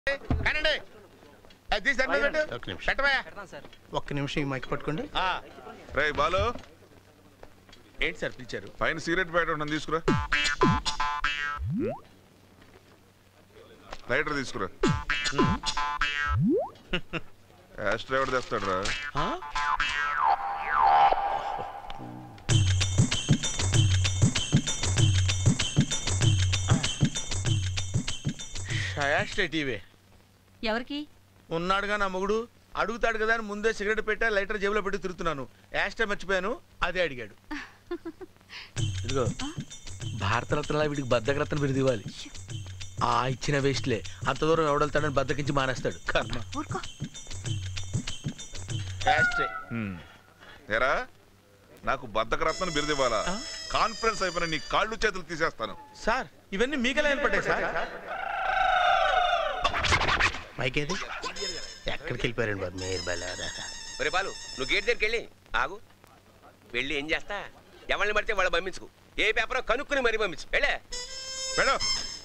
కానండి అది తీసి దాని మీద పెట్టు. ఒక్క నిమిషం. పెట్టవయ్యా. ఒక్క నిమిషం ఈ మైక్ పట్టుకోండి ఆ, రే బాలు ఏంటి సార్ పిలిచారు పైన సిగరెట్ ప్యాకెట్ ఉంటుంది తీసుకురా లైటర్ తీసుకురా యాస్ట్రా ఎవడు తెస్తాడు రా ఆ? షయాస్టే టీవీ ఎవరికి ఉన్నాడుగా నా మొగుడు అడుగుతాడు కదా అని ముందే సిగరెట్ పెట్టా లైటర్ జేబులో పెట్టి తిరుగుతున్నాను యాస్టే మర్చిపోయాను అదే అడిగాడు ఇదిగో భారతరత్నలా వీడికి బద్దకరత్న బిరుదు ఇవ్వాలి ఆ ఇచ్చిన వేస్ట్లే అంత దూరం ఎవడెళ్తాడని బద్దకించి మానేస్తాడు కర్మ ఊరుకో యాస్టే హ్మ్. ఏరా నాకు బద్దకరత్నం బిరుదివ్వాలా ఆ? కాన్ఫరెన్స్ అయిపోయిన నీ కాళ్ళు చేతులు తీసేస్తాను సార్ ఇవన్నీ మీకెలా ఏర్పడ్డాయి సార్ మైక్ ఏది ఎక్కడికి వెళ్ళిపోయారండి బాబు మీరు బలారా ఒరే బాలు నువ్వు గేట్ దగ్గరికి వెళ్ళి ఆగు వెళ్ళి ఏం చేస్తా ఎవరిని పడితే వాళ్ళు పంపించుకు ఏ పేపరో కనుక్కుని మరీ పంపించు వెళ్ళే మేడం